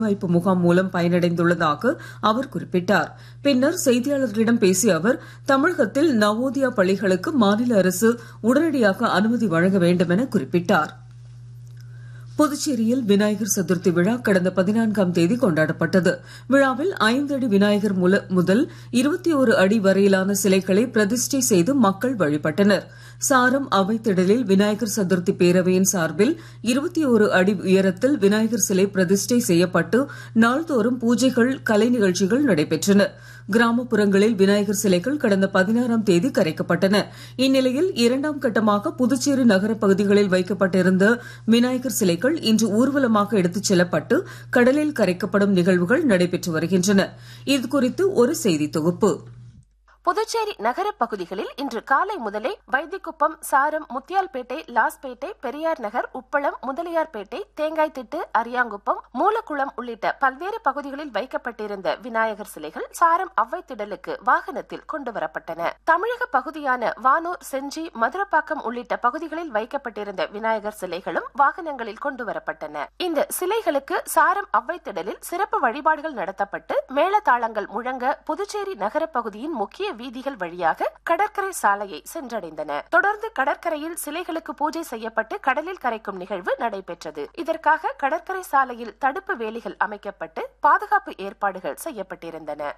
வாய்ப்பு முகாம் மூலம் பயனடைந்துள்ளதாக அவர் குறிப்பிட்டார் பின்னர் செய்தியாளர்களிடம் பேசிய அவர் தமிழகத்தில் நவோதயா பள்ளிகளுக்கு மாநில அரசு உடனடியாக அனுமதி வழங்க வேண்டும் என குறிப்பிட்டார் புதுச்சேரியில் விநாயகர் சதுர்த்தி விழா கடந்த பதினான்காம் தேதி கொண்டாடப்பட்டது விழாவில் ஐந்து அடி விநாயகர் முதல் இருபத்தி ஒரு அடி வரையிலான சிலைகளை பிரதிஷ்டை செய்து மக்கள் வழிபட்டனர் சாரம் அவைத்திடலில் விநாயகர் சதுர்த்தி பேரவையின் சார்பில் இருபத்தி ஒரு அடி உயரத்தில் விநாயகர் சிலை பிரதிஷ்டை செய்யப்பட்டு நாள்தோறும் பூஜைகள் கலை நிகழ்ச்சிகள் நடைபெற்றன கிராமப்புறங்களில் விநாயகர் சிலைகள் கடந்த பதினாறாம் தேதி கரைக்கப்பட்டன இந்நிலையில் இரண்டாம் கட்டமாக புதுச்சேரி நகர பகுதிகளில் வைக்கப்பட்டிருந்த விநாயகர் சிலைகள் இன்று ஊர்வலமாக எடுத்துச் செல்லப்பட்டு கடலில் கரைக்கப்படும் நிகழ்வுகள் நடைபெற்று வருகின்றன இதுகுறித்து ஒரு செய்தி தொகுப்பு புதுச்சேரி நகர பகுதிகளில் இன்று காலை முதலே வைத்திக்குப்பம் சாரம் முத்தியால்பேட்டை லாஸ்பேட்டை பெரியார் நகர் உப்பளம் முதலியார்பேட்டை தேங்காய்த்திட்டு அரியாங்குப்பம் மூலக்குளம் உள்ளிட்ட பல்வேறு பகுதிகளில் வைக்கப்பட்டிருந்த விநாயகர் சிலைகள் சாரம் அவ்வைத்திடலுக்கு வாகனத்தில் கொண்டுவரப்பட்டன தமிழக பகுதியான வானூர் செஞ்சி மதுரப்பாக்கம் உள்ளிட்ட பகுதிகளில் வைக்கப்பட்டிருந்த விநாயகர் சிலைகளும் வாகனங்களில் கொண்டுவரப்பட்டன இந்த சிலைகளுக்கு சாரம் அவ்வைத்திடலில் சிறப்பு வழிபாடுகள் நடத்தப்பட்டு மேளதாளங்கள் முழங்க புதுச்சேரி நகர பகுதியின் முக்கிய வீதிகள் வழியாக கடற்கரை சாலையை சென்றடைந்தன தொடர்ந்து கடற்கரையில் சிலைகளுக்கு பூஜை செய்யப்பட்டு கடலில் கரைக்கும் நிகழ்வு நடைபெற்றது இதற்காக கடற்கரை சாலையில் தடுப்பு வேலிகள் அமைக்கப்பட்டு பாதுகாப்பு ஏற்பாடுகள் செய்யப்பட்டிருந்தன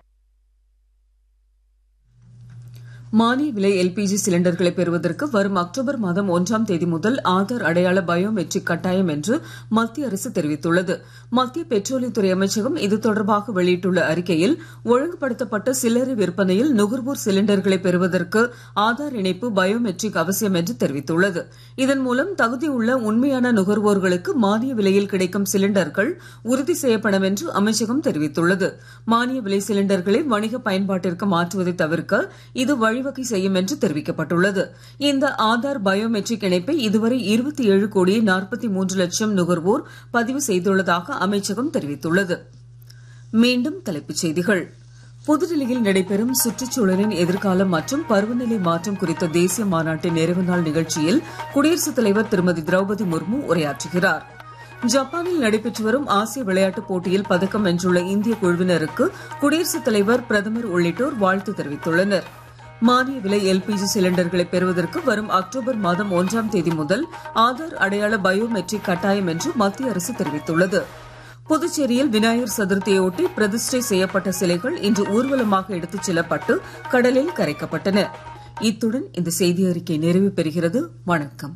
மானிய விலை எல்பிஜி சிலிண்டர்களை பெறுவதற்கு வரும் அக்டோபர் மாதம் ஒன்றாம் தேதி முதல் ஆதார் அடையாள பயோமெட்ரிக் கட்டாயம் என்று மத்திய அரசு தெரிவித்துள்ளது மத்திய பெட்ரோலியத்துறை அமைச்சகம் இது தொடர்பாக வெளியிட்டுள்ள அறிக்கையில் ஒழுங்குபடுத்தப்பட்ட சில்லறை விற்பனையில் நுகர்வோர் சிலிண்டர்களை பெறுவதற்கு ஆதார் இணைப்பு பயோமெட்ரிக் அவசியம் என்று தெரிவித்துள்ளது இதன் மூலம் தகுதியுள்ள உண்மையான நுகர்வோர்களுக்கு மானிய விலையில் கிடைக்கும் சிலிண்டர்கள் உறுதி செய்யப்படும் என்று அமைச்சகம் தெரிவித்துள்ளது மானிய விலை சிலிண்டர்களை வணிக பயன்பாட்டிற்கு மாற்றுவதை தவிர்க்க இது வழி வழிவகை செய்யும் என்று தெரிவிக்கப்பட்டுள்ளது இந்த ஆதார் பயோமெட்ரிக் இணைப்பை இதுவரை இருபத்தி ஏழு கோடியே நாற்பத்தி மூன்று லட்சம் நுகர்வோர் பதிவு செய்துள்ளதாக அமைச்சகம் தெரிவித்துள்ளது மீண்டும் தலைப்புச் செய்திகள் புதுடில்லியில் நடைபெறும் சுற்றுச்சூழலின் எதிர்காலம் மற்றும் பருவநிலை மாற்றம் குறித்த தேசிய மாநாட்டின் நிறைவு நாள் நிகழ்ச்சியில் குடியரசுத் தலைவர் திருமதி திரௌபதி முர்மு உரையாற்றுகிறார் ஜப்பானில் நடைபெற்று வரும் ஆசிய விளையாட்டுப் போட்டியில் பதக்கம் வென்றுள்ள இந்திய குழுவினருக்கு குடியரசுத் தலைவர் பிரதமர் உள்ளிட்டோர் வாழ்த்து தெரிவித்துள்ளனா் மானிய விலை எல்பிஜி சிலிண்டர்களை பெறுவதற்கு வரும் அக்டோபர் மாதம் ஒன்றாம் தேதி முதல் ஆதார் அடையாள பயோமெட்ரிக் கட்டாயம் என்று மத்திய அரசு தெரிவித்துள்ளது புதுச்சேரியில் விநாயகர் சதுர்த்தியொட்டி பிரதிஷ்டை செய்யப்பட்ட சிலைகள் இன்று ஊர்வலமாக எடுத்துச் செல்லப்பட்டு கடலில் கரைக்கப்பட்டன இத்துடன் இந்த செய்தி அறிக்கை நிறைவு பெறுகிறது வணக்கம்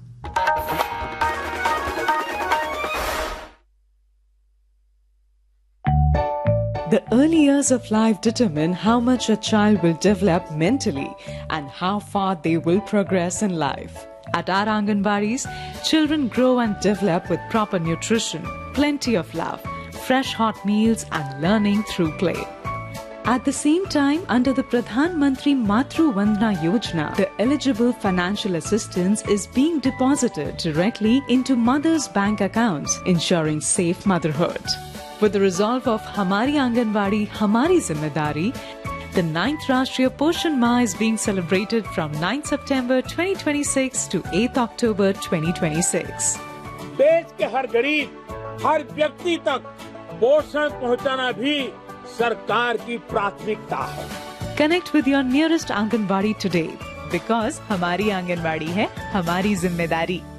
The early years of life determine how much a child will develop mentally and how far they will progress in life. At our Anganwadis, children grow and develop with proper nutrition, plenty of love, fresh hot meals, and learning through play. At the same time, under the Pradhan Mantri Matru Vandana Yojana, the eligible financial assistance is being deposited directly into mothers' bank accounts, ensuring safe motherhood. With the resolve of Hamari Anganwadi, Hamari Zimmedari, the 9th Rashtriya Poshan Ma is being celebrated from 9 September 2026 to 8 October 2026. देश के हर गरीब हर व्यक्ति तक पोषण पहुंचाना भी सरकार की प्राथमिकता है Connect with your nearest Anganwadi today because Hamari Anganwadi hai Hamari Zimmedari.